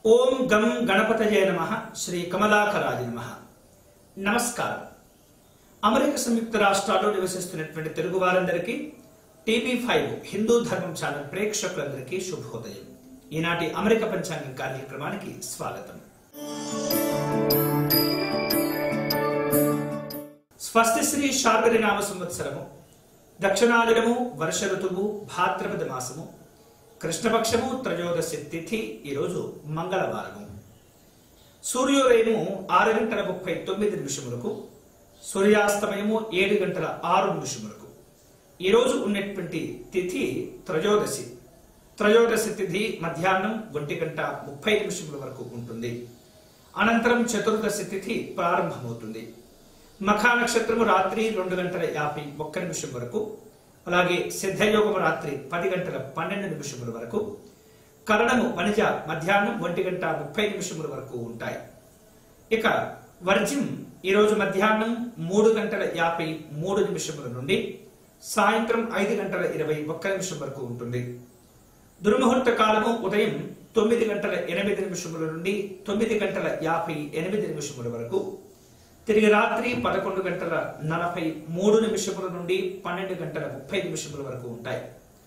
ఓం గం గణపతయే నమ శ్రీ కమలాకరాజ నమ నమస్కారం అమెరికా సంయుక్త రాష్ట్రాల్లో నివసిస్తున్నటువంటి తెలుగు వారందరికీ టీవీ ఫైవ్ హిందూ ధర్మం ఛానల్ ప్రేక్షకులందరికీ శుభోదయం ఈనాటి అమెరికా పంచాంగం కార్యక్రమానికి స్వాగతం స్వస్తి శ్రీ శార్వరి నామ సంవత్సరము దక్షిణాదినము వర్ష ఋతువు భాద్రపద మాసము కృష్ణపక్షము త్రయోదశి తిథి ఈరోజు మంగళవారము సూర్యోదయము ఆరు గంటల ముప్పై తొమ్మిది నిమిషములకు సూర్యాస్తమయము ఏడు గంటల ఆరు నిమిషములకు ఈరోజు ఉన్నటువంటి తిథి త్రయోదశి త్రయోదశి తిథి మధ్యాహ్నం ఒంటి గంట ముప్పై నిమిషముల వరకు ఉంటుంది అనంతరం చతుర్దశి తిథి ప్రారంభమవుతుంది మఖా నక్షత్రము రాత్రి రెండు గంటల యాభై ఒక్క నిమిషం వరకు అలాగే సిద్ధయోగము రాత్రి పది గంటల పన్నెండు నిమిషముల వరకు కరణము వనిజ మధ్యాహ్నం ఒంటి గంట ముప్పై నిమిషముల వరకు ఉంటాయి ఇక వర్జ్యం ఈరోజు మధ్యాహ్నం మూడు గంటల యాభై మూడు నిమిషముల నుండి సాయంత్రం ఐదు గంటల ఇరవై ఒక్క నిమిషం వరకు ఉంటుంది దుర్ముహూర్త కాలము ఉదయం తొమ్మిది గంటల ఎనిమిది నిమిషముల నుండి తొమ్మిది గంటల యాభై ఎనిమిది నిమిషముల వరకు తిరిగి రాత్రి పదకొండు గంటల నలభై మూడు నిమిషముల నుండి పన్నెండు గంటల ముప్పై నిమిషముల వరకు ఉంటాయి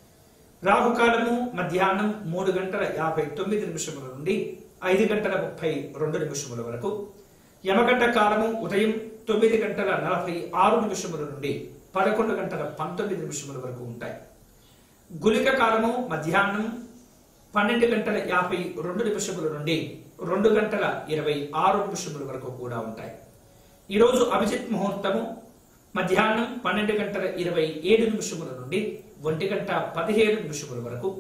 రాహుకాలము మధ్యాహ్నం మూడు గంటల యాభై తొమ్మిది నిమిషముల నుండి ఐదు గంటల ముప్పై రెండు నిమిషముల వరకు యమగంట కాలము ఉదయం తొమ్మిది గంటల నలభై ఆరు నిమిషముల నుండి పదకొండు గంటల పంతొమ్మిది నిమిషముల వరకు ఉంటాయి గులిక కాలము మధ్యాహ్నం పన్నెండు గంటల యాభై రెండు నిమిషముల నుండి రెండు గంటల ఇరవై ఆరు నిమిషముల వరకు కూడా ఉంటాయి ఈరోజు అభిజిత్ ముహూర్తము మధ్యాహ్నం పన్నెండు గంటల ఇరవై ఏడు నిమిషముల నుండి ఒంటి గంట పదిహేడు నిమిషముల వరకు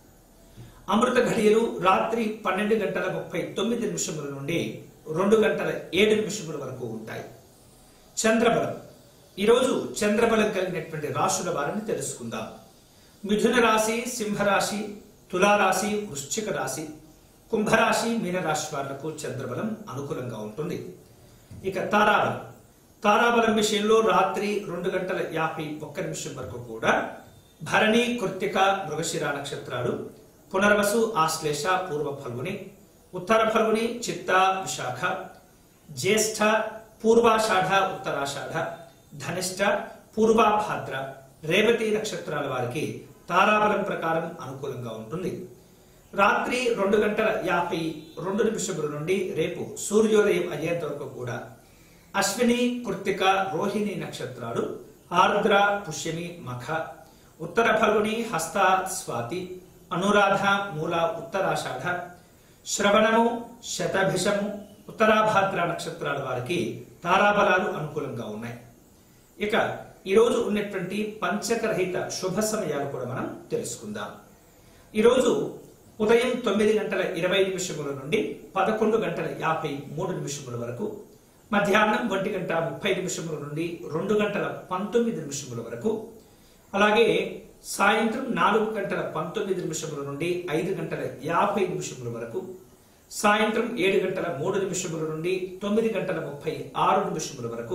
అమృత ఘడియలు రాత్రి పన్నెండు గంటల ముప్పై తొమ్మిది నిమిషముల నుండి రెండు గంటల ఏడు నిమిషముల వరకు ఉంటాయి చంద్రబలం ఈరోజు చంద్రబలం కలిగినటువంటి రాశుల వారిని తెలుసుకుందాం మిథున రాశి సింహరాశి తులారాశి వృశ్చిక రాశి కుంభరాశి మీనరాశి వాళ్లకు చంద్రబలం అనుకూలంగా ఉంటుంది ఇక తారాబలం తారాబలం విషయంలో రాత్రి రెండు గంటల యాభై ఒక్క నిమిషం వరకు కూడా భరణి కృత్తిక మృగశిర నక్షత్రాలు పునర్వసు ఆశ్లేష పూర్వ ఫల్గుని ఉత్తర ఫల్గుని చిత్త విశాఖ జ్యేష్ఠ పూర్వాషాఢ ఉత్తరాషాఢ ధనిష్ట పూర్వాభాద్ర రేవతి నక్షత్రాల వారికి తారాబలం ప్రకారం అనుకూలంగా ఉంటుంది రాత్రి రెండు గంటల యాభై రెండు నిమిషముల నుండి రేపు సూర్యోదయం అయ్యేంత వరకు కూడా అశ్విని కృత్తిక రోహిణి నక్షత్రాలు ఆర్ద్ర పుష్యమి మఖ ఉత్తర ఫల్గుని హస్త స్వాతి అనురాధ మూల ఉత్తరాషాఢ శ్రవణము శతభిషము ఉత్తరాభాద్ర నక్షత్రాల వారికి తారాబలాలు అనుకూలంగా ఉన్నాయి ఇక ఈరోజు ఉన్నటువంటి పంచకరహిత శుభ సమయాలు కూడా మనం తెలుసుకుందాం ఈరోజు ఉదయం తొమ్మిది గంటల ఇరవై నిమిషముల నుండి పదకొండు గంటల యాభై మూడు నిమిషముల వరకు మధ్యాహ్నం ఒంటి గంట ముప్పై నిమిషముల నుండి రెండు గంటల పంతొమ్మిది నిమిషముల వరకు అలాగే సాయంత్రం నాలుగు గంటల పంతొమ్మిది నిమిషముల నుండి ఐదు గంటల యాభై నిమిషముల వరకు సాయంత్రం ఏడు గంటల మూడు నిమిషముల నుండి తొమ్మిది గంటల ముప్పై ఆరు నిమిషముల వరకు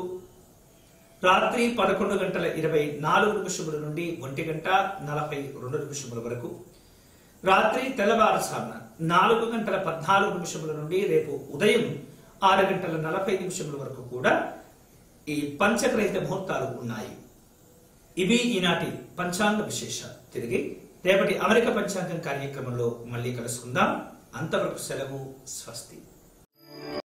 రాత్రి పదకొండు గంటల ఇరవై నాలుగు నిమిషముల నుండి ఒంటి గంట నలభై రెండు నిమిషముల వరకు రాత్రి తెల్లవారుసాన నాలుగు గంటల పద్నాలుగు నిమిషముల నుండి రేపు ఉదయం ఆరు గంటల నలభై నిమిషముల వరకు కూడా ఈ పంచగ్రహిత ముహూర్తాలు ఉన్నాయి ఇవి ఈనాటి పంచాంగ విశేషాలు తిరిగి రేపటి అమెరికా పంచాంగం కార్యక్రమంలో మళ్ళీ కలుసుకుందాం అంతవరకు సెలవు స్వస్తి